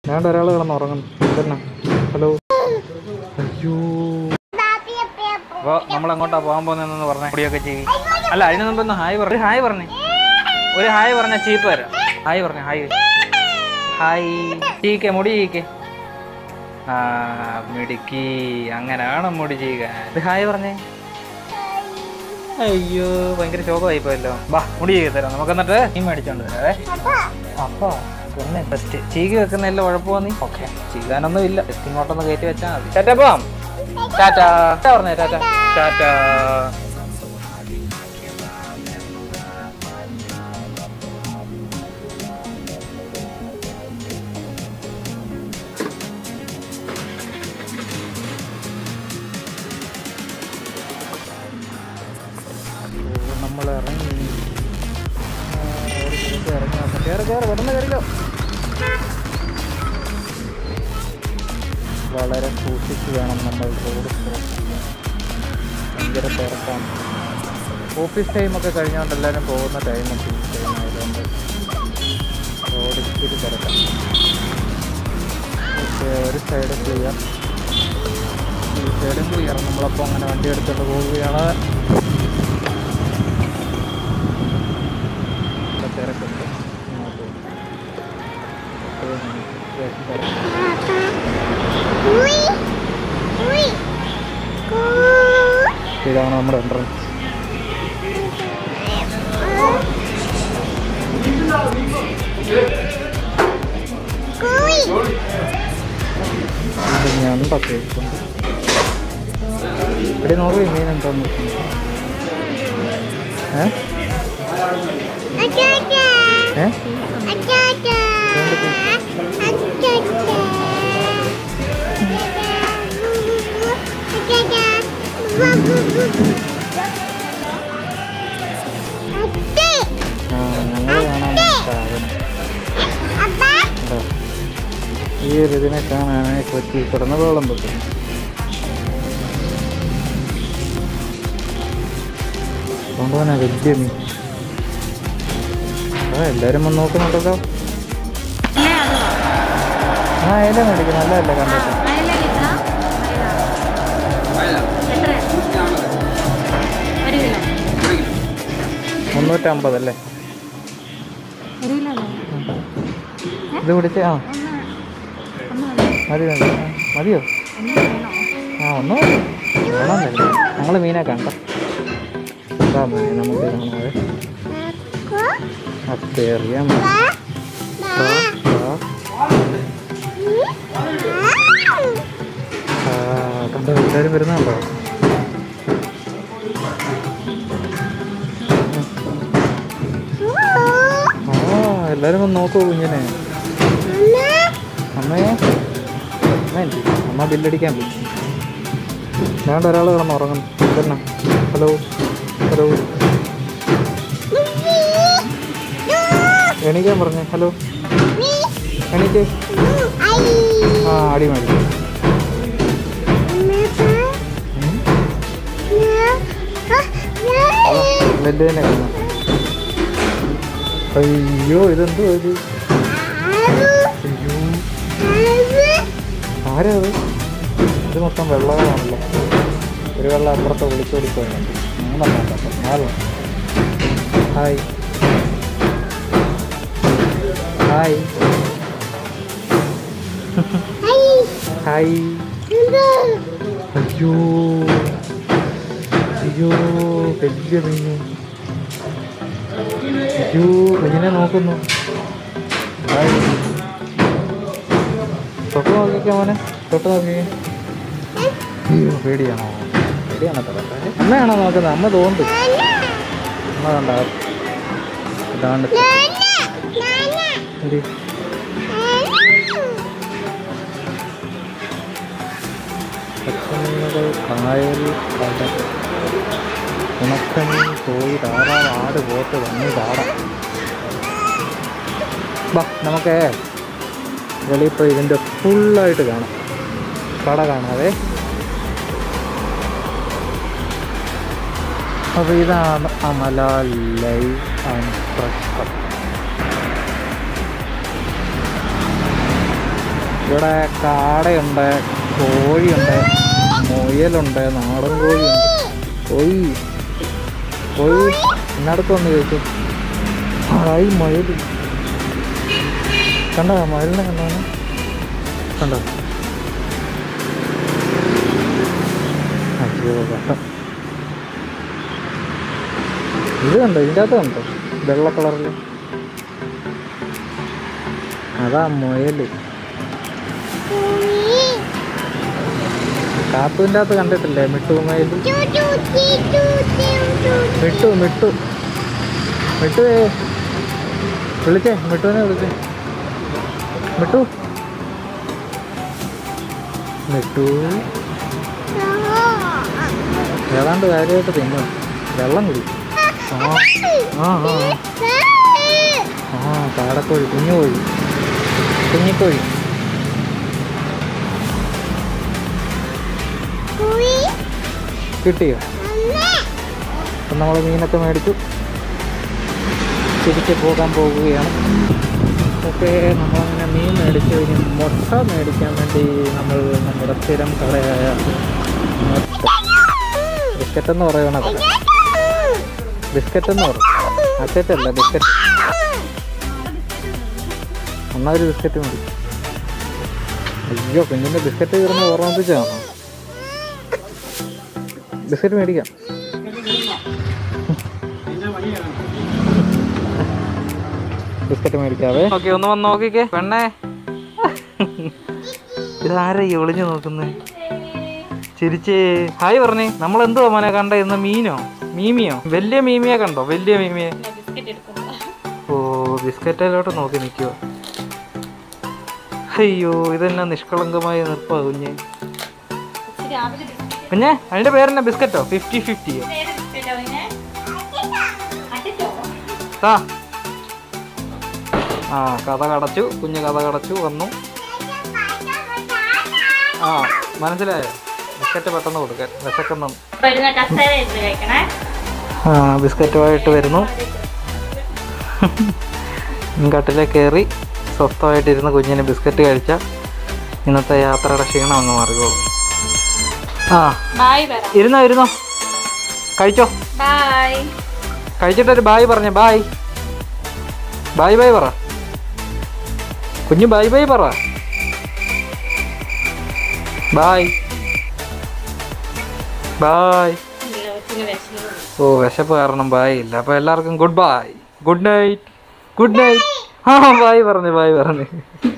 ഞാൻ ഒരാൾ കിടന്ന് ഉറങ്ങുന്നു തന്നെ ഹലോ അയ്യോ അപ്പോൾ നമ്മൾ എങ്ങോട്ടാ പോകാൻ പോകുന്നതെന്ന് പറഞ്ഞേ കുടിയൊക്കെ ചെയ്യും അല്ല അതിന് മുമ്പ് ഒന്ന് ഹായ് പറഞ്ഞു ഹായ് പറഞ്ഞേ ഒരു ഹായ് പറഞ്ഞ ചീപ്പ് വരാം ഹായ് പറഞ്ഞേ ഹായ് ഹായ് ചീക്കെ മുടി ചീക്കെ ആ മിടുക്കി അങ്ങനെയാണ് മുടി ചെയ്യുക ഇത് ഹായ് പറഞ്ഞേ അയ്യോ ഭയങ്കര ശോകമായി പോയല്ലോ ബാ മുടി ചെയ്ത് തരാം നമുക്ക് എന്നിട്ട് നീ മേടിച്ചോണ്ട് വരാവേ അപ്പൊ പിന്നെ ടെസ്റ്റ് ചീകി വെക്കുന്നതിൽ കുഴപ്പമോ നീ ഓക്കെ ചെയ്യാനൊന്നും ഇല്ല ടെസ്റ്റ് ഇങ്ങോട്ടൊന്ന് കയറ്റി വെച്ചാൽ മതി ടാറ്റ പോവാം ടാറ്റ ടാറ്റ പറഞ്ഞേ ടാറ്റ ടാറ്റ നമ്മൾ ഇറങ്ങി ആ, ഒരു സ്ഥലത്ത് ഇറങ്ങി വന്നു കയറി കയറി പെട്ടെന്ന് കയറില്ലോ വളരെ സൂക്ഷിച്ച് വേണം നമ്മൾ റോഡ് ക്രോസ് ചെയ്യാൻ ഭയങ്കര തിരക്കാണ് ഓഫീസ് ടൈമൊക്കെ കഴിഞ്ഞുകൊണ്ട് എല്ലാവരും പോകുന്ന ടൈമൊക്കെ ഈ ടൈം ആയതുകൊണ്ട് റോഡ് ഇച്ചിരി തിരക്കാം ഓക്കെ ഒരു സൈഡ് ക്ലിയർ ഈ സൈഡും ക്ലിയർ നമ്മളപ്പോൾ അങ്ങനെ വണ്ടി എടുത്തുകൊണ്ട് പോവുകയാണ് ഇവിടെ തിരക്കുണ്ട് ഇങ്ങോട്ട് എപ്പോഴും അത്യാവശ്യം തിരക്ക്. ഇതാണ് നമ്മുടെ എൻട്രൻസ് ഇത് ഞണ്ടൊക്കെ ഇരിപ്പുണ്ട് ഇവിടെ നോക്കി മീൻ ഉണ്ടോന്ന് ഏ ഏ രണ്ട് piece. ആ ഞങ്ങൾ കാണാൻ സാധനം ഉണ്ടോ? ഈ ഒരു ഇതിനെ കാണാനായി കൊച്ചി കിടന്ന് വെള്ളം വെക്കുന്നു കൊണ്ടുപോകാനാ വലിയ മീൻ ആ എല്ലാരും വന്ന് നോക്കുന്നുണ്ടല്ലോ ആ അതിലെ മേടിക്കും നല്ലതല്ലേ കണ്ടിട്ട് മുന്നൂറ്റമ്പതല്ലേ ഇത് പിടിച്ച് ആ മതി മതി ആ, മതിയോ ആ ഒന്ന് മതി. വേണമെന്നല്ലേ ഞങ്ങൾ മീനെ കണ്ട അതാ മതി നമുക്ക് കാണാതെ അത്തേറിയാ മതി ആ, ആ. ആ, കണ്ടോ എല്ലാവരും വരുന്നുണ്ടോ ആ എല്ലാവരും ഒന്ന് നോക്കൂ കുഞ്ഞിനെ അമ്മയെ അമ്മ എന്ത് ചെയ്യും? അമ്മ ബില്ലടിക്കാൻ പോയി ഞാൻ ഒരാൾ കിടന്ന് ഉറങ്ങുന്നു തന്നെ ഹലോ ഹലോ എണീക്കാൻ പറഞ്ഞേ ഹലോ എണീറ്റ് ആ അടി മതി വലിയ തന്നെ കാണാം അയ്യോ ഇതെന്തോ ഇത് അയ്യോ ആരാ അത് ഇത് മൊത്തം വെള്ളമാണല്ലോ ഒരു വെള്ളം അപ്പുറത്ത് വിളിച്ചോടി പോയുണ്ട് മൂന്നെണ്ണം ഉണ്ട് അപ്പം നാലെണ്ണം ഹായ് ഹായ് ഹായ് അയ്യോ അയ്യോ വലിയ മീന് അയ്യോ കുഞ്ഞിനെ നോക്കുന്നു ഹായ് തൊട്ട് നോക്കിക്കോ മോനെ തൊട്ട് നോക്കിക്കേ അയ്യോ പേടിയാണോ പേടിയാണോ തൊട്ടെ അമ്മയാണോ നോക്കുന്നത് അമ്മ തോണ്ട് അമ്മ കണ്ട ഇതാണ്ട് എന്ത് പച്ചമീനുകൾ കായൽ കടൽ ഉണക്കമീൻ കോഴി താറാവ് ആട് പോത്ത് വന്നി താട ബാ നമുക്ക് വെളിയിൽ പോയി ഇതിൻ്റെ ഫുള്ളായിട്ട് കാണാം കട കാണാതെ അപ്പോൾ ഇതാണ് Amala live and fresh cup ഇവിടെ കാടയുണ്ട് കോഴിയുണ്ട് മുയലുണ്ട് നാടൻ കോഴിയുണ്ട് കോഴി കോഴി ഇന്നടത്ത് വന്ന് ചോദിച്ചു ഹായ് മുയൽ കണ്ടോ മുയലിനെ കണ്ടോ കണ്ടോ അയ്യോ കഷ്ടം ഇത് കണ്ടോ ഇതിൻ്റെ അകത്ത് കണ്ടോ വെള്ള കളറിൽ അതാ മുയൽ കാത്തുവിൻ്റെ അകത്ത് കണ്ടിട്ടില്ലേ മിട്ടു മുയൽ മിട്ടു മിട്ടു മിട്ടു വിളിച്ചേ മിട്ടുവിനെ വിളിച്ചേ മിട്ടു മിട്ടു ഏതാണ്ട് കാര്യമായിട്ട് തിന്നു വെള്ളം കുടി ആ ആ ആ ആ കാടക്കോഴി കുഞ്ഞു കോഴി കുഞ്ഞിക്കോഴി കിട്ടിയോ അപ്പം നമ്മൾ മീനൊക്കെ മേടിച്ചു തിരിച്ച് പോകാൻ പോകുകയാണ് ഓക്കെ നമ്മളങ്ങനെ മീൻ മേടിച്ചു ഇനി മുട്ട മേടിക്കാൻ വേണ്ടി നമ്മൾ നമ്മുടെ സ്ഥിരം കടയായ ബിസ്ക്കറ്റ് എന്ന് പറയണത് ബിസ്ക്കറ്റ് എന്ന് പറയും അച്ചറ്റല്ല ബിസ്ക്കറ്റ് എന്നാ ഒരു ബിസ്ക്കറ്റ് മതി അയ്യോ കുഞ്ഞിൻ്റെ ബിസ്ക്കറ്റ് കയറുന്ന ഓർമ്മിപ്പിച്ചാണോ ബിസ്ക്കറ്റ് മേടിക്കാം ബിസ്ക്കറ്റ് മേടിക്കാവേ ഓക്കെ ഒന്ന് വന്ന് നോക്കിക്കേ പെണ്ണേ ഇതാരാ ഈ ഒളിഞ്ഞു നോക്കുന്നേ ചിരിച്ചേ ഹായ് പറഞ്ഞേ നമ്മൾ എന്തുവാ മോനെ കണ്ട ഇന്ന് മീനോ മീമിയോ വലിയ മീമിയെ കണ്ടോ വലിയ മീമിയെ ഓ ബിസ്ക്കറ്റിലോട്ട് നോക്കി നിൽക്കുവോ അയ്യോ ഇതെന്നാ നിഷ്കളങ്കമായ നിർപ്പാ കുഞ്ഞ് കുഞ്ഞെ അതിന്റെ പേരെന്നാ ബിസ്ക്കറ്റോ ഫിഫ്റ്റി ഫിഫ്റ്റിയോ ആ ആ കഥ കടച്ചു കുഞ്ഞ് കഥ കടച്ചു വന്നു ആ മനസ്സിലായോ ബിസ്ക്കറ്റ് പെട്ടെന്ന് കൊടുക്കാൻ വിശക്കുന്നു വരുന്ന കസേര ഇരുന്ന് കഴിക്കണേ ആ ബിസ്ക്കറ്റുമായിട്ട് വരുന്നു കട്ടിലെ കയറി സ്വസ്ഥമായിട്ടിരുന്ന് കുഞ്ഞിന് ബിസ്ക്കറ്റ് കഴിച്ച ഇന്നത്തെ യാത്രയുടെ ക്ഷീണം അങ്ങ് മാറിക്കോളും ആ ബായ് പറ ഇരുന്നോ ഇരുന്നോ കഴിച്ചോ ബായ് കഴിച്ചിട്ടൊരു ബായ് പറഞ്ഞേ ബായ് ബായ് ബായ് പറ കുഞ്ഞു ബായ് ബായ് പറ ബായ് ബായ് ഓ വിശപ്പ് കാരണം ബായ് ഇല്ല അപ്പൊ എല്ലാവർക്കും goodbye good night good night ആ ബായ് പറഞ്ഞു ബായ് പറഞ്ഞു